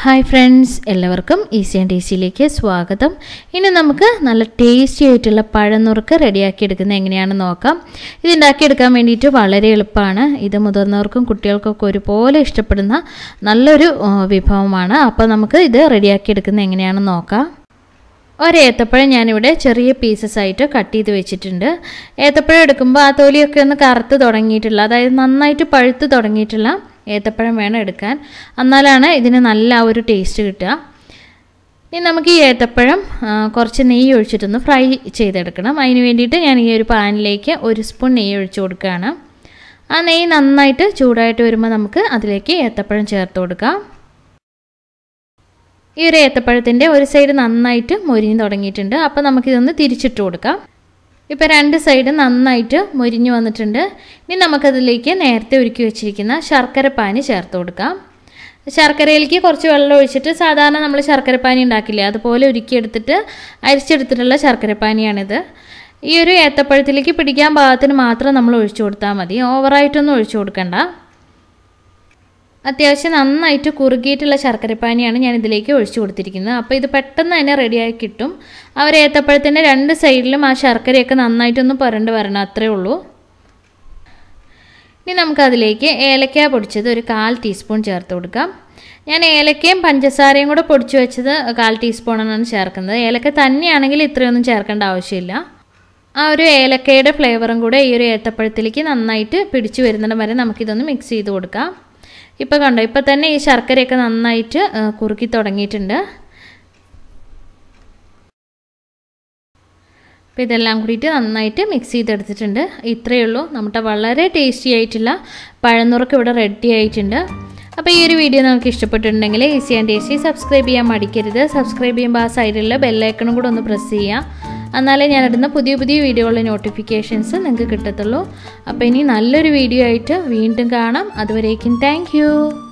hi friends എല്ലാവർക്കും easy and ഈസിയിലേക്ക് സ്വാഗതം ഇനി നമുക്ക് നല്ല ടേസ്റ്റി ആയിട്ടുള്ള പഴനുറുക്ക് റെഡിയാക്കി എടുക്കുന്നത് എങ്ങനെയാണെന്ന് നോക്കാം ഇത് ഉണ്ടാക്കിയെടുക്കാൻ വേണ്ടിയിട്ട് വളരെ എളുപ്പമാണ് ഇത് മുതിർന്നവർക്കും കുട്ടികൾക്കൊക്കെ ഒരുപോലെ ഇഷ്ടപ്പെടുന്ന നല്ലൊരു ആ, വിഭവമാണ് അപ്പോൾ നമുക്ക് ഇത് റെഡിയാക്കി എടുക്കുന്നത് എങ്ങനെയാണെന്ന് നോക്കാം ഒരു ഏത്തപ്പഴം ഞാനിവിടെ ചെറിയ പീസസ് ആയിട്ട് കട്ട് ചെയ്ത് വെച്ചിട്ടുണ്ട് ഏത്തപ്പഴം എടുക്കുമ്പോൾ ആ തൊലിയൊക്കെ ഒന്ന് കറുത്ത് തുടങ്ങിയിട്ടുള്ള അതായത് നന്നായിട്ട് പഴുത്ത് തുടങ്ങിയിട്ടുള്ള ഏത്തപ്പഴം വേണം എടുക്കാൻ എന്നാലാണ് ഇതിന് നല്ല ആ ഒരു ടേസ്റ്റ് കിട്ടുക ഇനി നമുക്ക് ഈ ഏത്തപ്പഴം ആ, കുറച്ച് നെയ്യ് ഒഴിച്ചിട്ടൊന്ന് ഫ്രൈ ചെയ്തെടുക്കണം അതിന് വേണ്ടിയിട്ട് ഞാൻ ഈ ഒരു പാനിലേക്ക് ഒരു സ്പൂൺ നെയ്യ് ഒഴിച്ച് കൊടുക്കുകയാണ് ആ നെയ്യ് നന്നായിട്ട് ചൂടായിട്ട് വരുമ്പോൾ നമുക്ക് അതിലേക്ക് ഏത്തപ്പഴം ചേർത്ത് കൊടുക്കാം ഈ ഒരു ഏത്തപ്പഴത്തിൻ്റെ ഒരു സൈഡ് നന്നായിട്ട് മൊരിഞ്ഞ് തുടങ്ങിയിട്ടുണ്ട് അപ്പോൾ നമുക്കിതൊന്ന് തിരിച്ചിട്ട് കൊടുക്കാം ഇപ്പോൾ രണ്ട് സൈഡ് നന്നായിട്ട് മൊരിഞ്ഞ് വന്നിട്ടുണ്ട് ഇനി നമുക്കതിലേക്ക് നേരത്തെ ഒരുക്കി വെച്ചിരിക്കുന്ന ശർക്കര പാനി ചേർത്ത് കൊടുക്കാം ശർക്കരയിലേക്ക് കുറച്ച് വെള്ളം ഒഴിച്ചിട്ട് സാധാരണ നമ്മൾ ശർക്കര പാനി ഉണ്ടാക്കില്ലേ അതുപോലെ ഉരുക്കിയെടുത്തിട്ട് അരിച്ചെടുത്തിട്ടുള്ള ശർക്കര പാനിയാണിത് ഈ ഒരു ഏത്തപ്പഴത്തിലേക്ക് പിടിക്കാൻ പാകത്തിന് മാത്രം നമ്മൾ ഒഴിച്ചു കൊടുത്താൽ മതി ഓവറായിട്ടൊന്നും ഒഴിച്ചു കൊടുക്കണ്ട അത്യാവശ്യം നന്നായിട്ട് കുറുകിയിട്ടുള്ള ശർക്കരപ്പാനിയാണ് ഞാൻ ഇതിലേക്ക് ഒഴിച്ചു കൊടുത്തിരിക്കുന്നത് അപ്പോൾ ഇത് പെട്ടെന്ന് തന്നെ റെഡിയായി കിട്ടും ആ ഒരു ഏത്തപ്പഴത്തിൻ്റെ രണ്ട് സൈഡിലും ആ ശർക്കരയൊക്കെ നന്നായിട്ടൊന്ന് പുരണ്ട് വരണം അത്രേ ഉള്ളൂ ഇനി നമുക്കതിലേക്ക് ഏലക്ക പൊടിച്ചത് ഒരു കാൽ ടീസ്പൂൺ ചേർത്ത് കൊടുക്കാം ഞാൻ ഏലക്കയും പഞ്ചസാരയും കൂടെ പൊടിച്ചു വെച്ചത് കാൽ ടീസ്പൂണാണ് ചേർക്കുന്നത് ഏലക്ക തന്നെയാണെങ്കിൽ ഇത്രയൊന്നും ചേർക്കേണ്ട ആവശ്യമില്ല ആ ഒരു ഏലക്കയുടെ ഫ്ലേവറും കൂടെ ഈ ഒരു ഏത്തപ്പഴത്തിലേക്ക് നന്നായിട്ട് പിടിച്ചു വരുന്നിടം വരെ നമുക്കിതൊന്ന് മിക്സ് ചെയ്ത് കൊടുക്കാം ഇപ്പോൾ കണ്ടോ ഇപ്പോൾ തന്നെ ഈ ശർക്കരയൊക്കെ നന്നായിട്ട് ആ, കുറുക്കി തുടങ്ങിയിട്ടുണ്ട് അപ്പോൾ ഇതെല്ലാം കൂടിയിട്ട് നന്നായിട്ട് മിക്സ് ചെയ്തെടുത്തിട്ടുണ്ട് ഇത്രയേ ഉള്ളൂ നമ്മുടെ വളരെ ടേസ്റ്റി ആയിട്ടുള്ള പഴനുറുക്ക് ഇവിടെ റെഡി ആയിട്ടുണ്ട് അപ്പോൾ ഈ ഒരു വീഡിയോ നിങ്ങൾക്ക് ഇഷ്ടപ്പെട്ടിട്ടുണ്ടെങ്കിൽ ഈസി ആൻഡ് ടേസ്റ്റി സബ്സ്ക്രൈബ് ചെയ്യാൻ മടിക്കരുത് സബ്സ്ക്രൈബ് ചെയ്യുമ്പോൾ ആ സൈഡിലുള്ള ബെല്ലൈക്കണും കൂടെ ഒന്ന് പ്രസ് ചെയ്യുക എന്നാലേ ഞാനിടുന്ന പുതിയ പുതിയ വീഡിയോകളുടെ നോട്ടിഫിക്കേഷൻസ് നിങ്ങൾക്ക് കിട്ടത്തുള്ളൂ അപ്പോൾ ഇനി നല്ലൊരു വീഡിയോ ആയിട്ട് വീണ്ടും കാണാം അതുവരേക്കും താങ്ക്